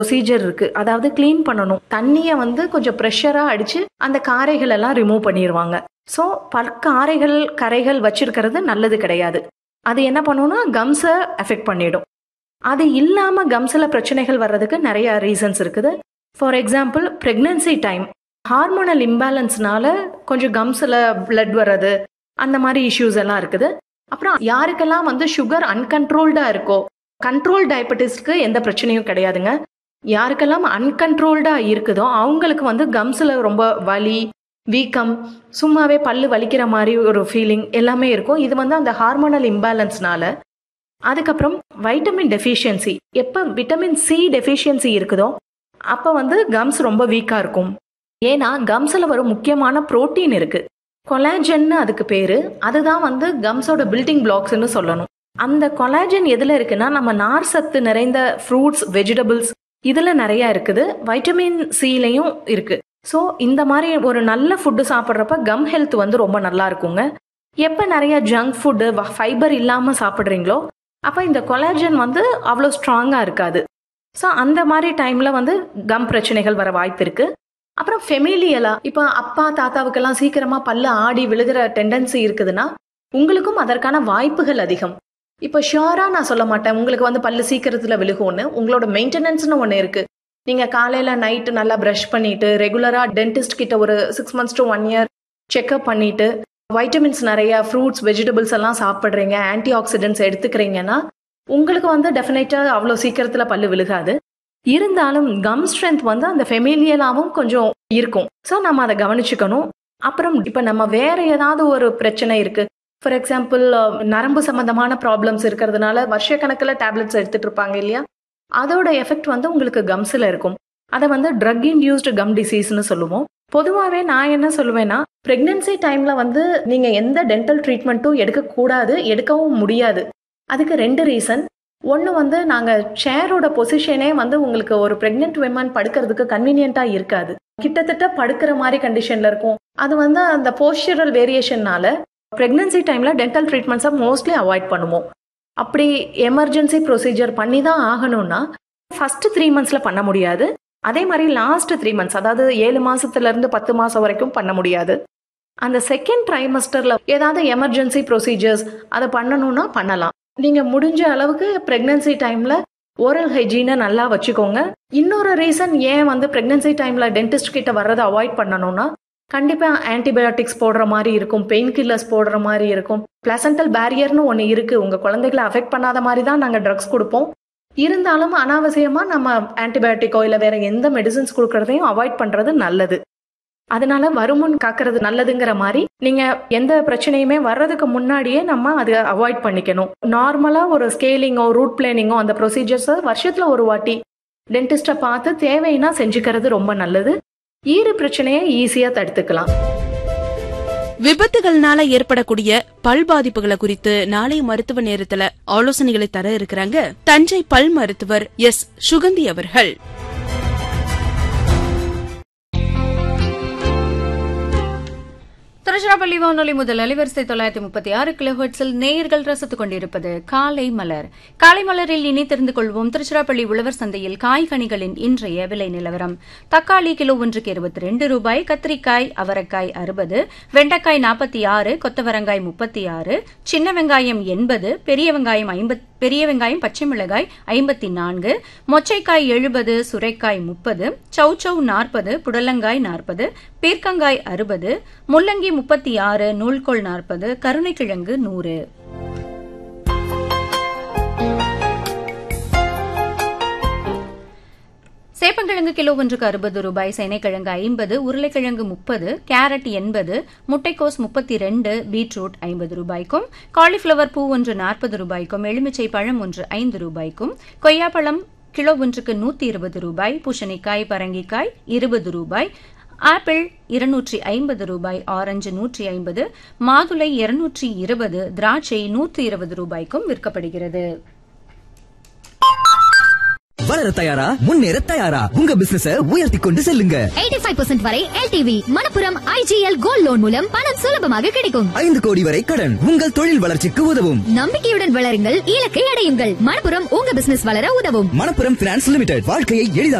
procedure இருக்கு அதாவது clean பண்ணணும் தண்ணியை வந்து கொஞ்சம் ப்ரெஷராக அடிச்சு அந்த காரைகள் எல்லாம் ரிமூவ் பண்ணிடுவாங்க ஸோ பற்காரைகள் கரைகள் வச்சிருக்கிறது நல்லது கிடையாது அது என்ன பண்ணும்னா கம்ஸை எஃபெக்ட் பண்ணிடும் அது இல்லாமல் கம்ஸில் பிரச்சனைகள் வர்றதுக்கு நிறைய ரீசன்ஸ் இருக்குது for example pregnancy time hormonal இம்பேலன்ஸ்னால கொஞ்சம் கம்ஸில் பிளட் வர்றது அந்த மாதிரி இஷ்யூஸ் எல்லாம் இருக்குது அப்புறம் யாருக்கெல்லாம் வந்து சுகர் அன்கண்ட்ரோல்டாக இருக்கோ கண்ட்ரோல் டயபெட்டிஸ்க்கு எந்த பிரச்சனையும் கிடையாதுங்க யாருக்கெல்லாம் அன்கண்ட்ரோல்டாக இருக்குதோ அவங்களுக்கு வந்து கம்ஸில் ரொம்ப வலி வீக்கம் சும்மாவே பல்லு வலிக்கிற மாதிரி ஒரு ஃபீலிங் எல்லாமே இருக்கும் இது வந்து அந்த ஹார்மோனல் இம்பேலன்ஸ்னால அதுக்கப்புறம் வைட்டமின் டெஃபிஷியன்சி எப்போ விட்டமின் சி டெஃபிஷியன்சி இருக்குதோ அப்போ வந்து கம்ஸ் ரொம்ப வீக்காக இருக்கும் ஏன்னா கம்ஸில் வரும் முக்கியமான புரோட்டீன் இருக்குது கொலாஜன்னு அதுக்கு பேர் அதுதான் வந்து கம்ஸோட பில்டிங் பிளாக்ஸ்னு சொல்லணும் அந்த கொலாஜன் எதில் இருக்குன்னா நம்ம நார் சத்து நிறைந்த ஃப்ரூட்ஸ் வெஜிடபிள்ஸ் இதில் நிறையா இருக்குது வைட்டமின் சிலையும் இருக்குது ஸோ இந்த மாதிரி ஒரு நல்ல ஃபுட்டு சாப்பிட்றப்ப கம் ஹெல்த் வந்து ரொம்ப நல்லா இருக்குங்க எப்போ நிறைய ஜங்க் ஃபுட்டு ஃபைபர் இல்லாமல் சாப்பிட்றீங்களோ அப்போ இந்த கொலாஜன் வந்து அவ்வளோ ஸ்ட்ராங்காக இருக்காது ஸோ அந்த மாதிரி டைமில் வந்து கம் பிரச்சனைகள் வர வாய்ப்பு இருக்குது அப்புறம் ஃபெமிலியலா இப்போ அப்பா தாத்தாவுக்கெல்லாம் சீக்கிரமாக பல்லு ஆடி விழுகிற டெண்டன்சி இருக்குதுன்னா உங்களுக்கும் அதற்கான வாய்ப்புகள் அதிகம் இப்போ ஷியோராக நான் சொல்ல மாட்டேன் உங்களுக்கு வந்து பல்லு சீக்கிரத்தில் விழுகும்னு உங்களோட மெயின்டெனன்ஸ்னு ஒன்று இருக்குது நீங்கள் காலையில் நைட்டு நல்லா ப்ரஷ் பண்ணிட்டு ரெகுலராக டென்டிஸ்ட் கிட்ட ஒரு six months to one year checkup பண்ணிட்டு வைட்டமின்ஸ் நிறைய ஃப்ரூட்ஸ் வெஜிடபிள்ஸ் எல்லாம் சாப்பிட்றீங்க ஆன்டி ஆக்சிடென்ட்ஸ் எடுத்துக்கிறீங்கன்னா உங்களுக்கு வந்து டெஃபினட்டாக அவ்வளோ சீக்கிரத்தில் பல்லு விழுகாது இருந்தாலும் கம் ஸ்ட்ரென்த் வந்து அந்த ஃபெமிலியலாவும் கொஞ்சம் இருக்கும் ஸோ நம்ம அதை கவனிச்சுக்கணும் அப்புறம் இப்போ நம்ம வேற ஏதாவது ஒரு பிரச்சனை இருக்கு ஃபார் எக்ஸாம்பிள் நரம்பு சம்பந்தமான ப்ராப்ளம்ஸ் இருக்கிறதுனால வருஷக்கணக்கில் டேப்லெட்ஸ் எடுத்துட்டு இருப்பாங்க இல்லையா அதோட எஃபெக்ட் வந்து உங்களுக்கு கம்ஸில் இருக்கும் அதை வந்து ட்ரக் இன்டியூஸ்டு கம் டிசீஸ்னு சொல்லுவோம் பொதுவாகவே நான் என்ன சொல்லுவேன்னா ப்ரெக்னென்சி டைமில் வந்து நீங்கள் எந்த டென்டல் ட்ரீட்மெண்ட்டும் எடுக்கக்கூடாது எடுக்கவும் முடியாது அதுக்கு ரெண்டு ரீசன் ஒன்று வந்து நாங்கள் சேரோட பொசிஷனே வந்து உங்களுக்கு ஒரு ப்ரெக்னென்ட் விமன் படுக்கிறதுக்கு கன்வீனியண்ட்டாக இருக்காது கிட்டத்தட்ட படுக்கிற மாதிரி கண்டிஷனில் இருக்கும் அது வந்து அந்த போஸ்டரல் வேரியேஷன்னால ப்ரெக்னன்சி டைமில் டென்டல் ட்ரீட்மெண்ட்ஸை மோஸ்ட்லி அவாய்ட் பண்ணுவோம் அப்படி எமர்ஜென்சி ப்ரொசீஜர் பண்ணி தான் ஆகணும்னா ஃபஸ்ட்டு த்ரீ மந்த்ஸில் பண்ண முடியாது அதே மாதிரி லாஸ்ட் த்ரீ மந்த்ஸ் அதாவது ஏழு மாதத்துலேருந்து பத்து மாதம் வரைக்கும் பண்ண முடியாது அந்த செகண்ட் ட்ரைமஸ்டரில் ஏதாவது எமர்ஜென்சி ப்ரொசீஜர்ஸ் அதை பண்ணணும்னா பண்ணலாம் நீங்கள் முடிஞ்ச அளவுக்கு ப்ரெக்னன்சி டைமில் ஓரல் ஹைஜீனை நல்லா வச்சுக்கோங்க இன்னொரு ரீசன் ஏன் வந்து ப்ரெக்னன்சி டைமில் டென்டிஸ்ட் கிட்ட வர்றதை அவாய்ட் பண்ணணும்னா கண்டிப்பாக ஆன்டிபயோட்டிக்ஸ் போடுற மாதிரி இருக்கும் பெயின் கில்லர்ஸ் போடுற மாதிரி இருக்கும் பிளசண்டல் பேரியர்னு ஒன்று இருக்குது உங்கள் குழந்தைகளை அஃபெக்ட் பண்ணாத மாதிரி தான் நாங்கள் ட்ரக்ஸ் கொடுப்போம் இருந்தாலும் அனாவசியமாக நம்ம ஆன்டிபயோட்டிக்கோ இல்லை வேற எந்த மெடிசின்ஸ் கொடுக்கறதையும் அவாய்ட் பண்ணுறது நல்லது அதனால வருமுன் காக்கிறது நல்லதுங்கிற மாதிரி நீங்க எந்த பிரச்சனையுமே வர்றதுக்கு முன்னாடியே நம்ம அதை அவாய்ட் பண்ணிக்கணும் நார்மலா ஒரு ஸ்கேலிங்கோ ரூட் பிளானிங்கோ அந்த ப்ரொசீஜர்ஸை வருஷத்துல ஒரு வாட்டி டென்டிஸ்டை பார்த்து தேவைன்னா செஞ்சுக்கிறது ரொம்ப நல்லது ஈறு பிரச்சனையை ஈஸியா தடுத்துக்கலாம் விபத்துகள்னால ஏற்படக்கூடிய பல் பாதிப்புகளை குறித்து நாளை மருத்துவ நேரத்துல ஆலோசனைகளை தர இருக்கிறாங்க தஞ்சை பல் மருத்துவர் எஸ் சுகந்தி அவர்கள் திருச்சிராப்பள்ளி வானொலி முதல் அலைவரிசை தொள்ளாயிரத்தி முப்பத்தி ஆறு கிலோஹெட்ஸில் நேயர்கள் ரசித்துக் கொண்டிருப்பது காலை மலர் காலை மலரில் இனி தெரிந்து கொள்வோம் திருச்சிராப்பள்ளி உழவர் சந்தையில் காய்கனிகளின் இன்றைய விலை நிலவரம் தக்காளி கிலோ ஒன்றுக்கு இருபத்தி ரெண்டு ரூபாய் கத்திரிக்காய் அவரைக்காய் அறுபது வெண்டைக்காய் நாற்பத்தி ஆறு கொத்தவரங்காய் முப்பத்தி ஆறு சின்ன வெங்காயம் எண்பது பெரிய வெங்காயம் ஐம்பத் பெரிய வெங்காயம் பச்சை மிளகாய் ஐம்பத்தி நான்கு மொச்சைக்காய் எழுபது சுரைக்காய் முப்பது சௌச்சௌ நாற்பது புடலங்காய் நாற்பது பீர்க்கங்காய் அறுபது முள்ளங்கி முப்பத்தி ஆறு நூல்கோல் நாற்பது கருணைக்கிழங்கு நூறு சேப்பங்கிழங்கு கிலோ ஒன்றுக்கு அறுபது ரூபாய் சேனைக்கிழங்கு ஐம்பது உருளைக்கிழங்கு முப்பது கேரட் எண்பது முட்டைக்கோஸ் முப்பத்தி ரெண்டு பீட்ரூட் ஐம்பது ரூபாய்க்கும் காலிஃபிளவர் பூ ஒன்று நாற்பது ரூபாய்க்கும் எலுமிச்சை பழம் ஒன்று ஐந்து ரூபாய்க்கும் கொய்யாப்பழம் கிலோ ஒன்றுக்கு நூத்தி இருபது ரூபாய் பூசணிக்காய் பரங்கிக்காய் இருபது ரூபாய் ஆப்பிள் இருநூற்றி ஐம்பது ரூபாய் ஆரஞ்சு நூற்றி ஐம்பது மாதுளை இருநூற்றி இருபது திராட்சை நூற்றி இருபது ரூபாய்க்கும் விற்கப்படுகிறது வளர தயாரா முன்னேற தயாரா உங்க பிசினஸ உயர்த்தி கொண்டு செல்லுங்க 85% வரை LTV Manappuram IGL gold loan மூலம் பணம் சுலபமாக கிடைக்கும் ஐந்து கோடி வரை கடன் உங்கள் தொழில் வளர்ச்சிக்கு உதவும் நம்பிக்கையுடன் வளருங்கள் இலக்கை அடையுங்கள் மணப்புரம் உங்க பிசினஸ் வளர உதவும் மணப்புரம் பினான்ஸ் லிமிடெட் வாழ்க்கையை எளிதாக்க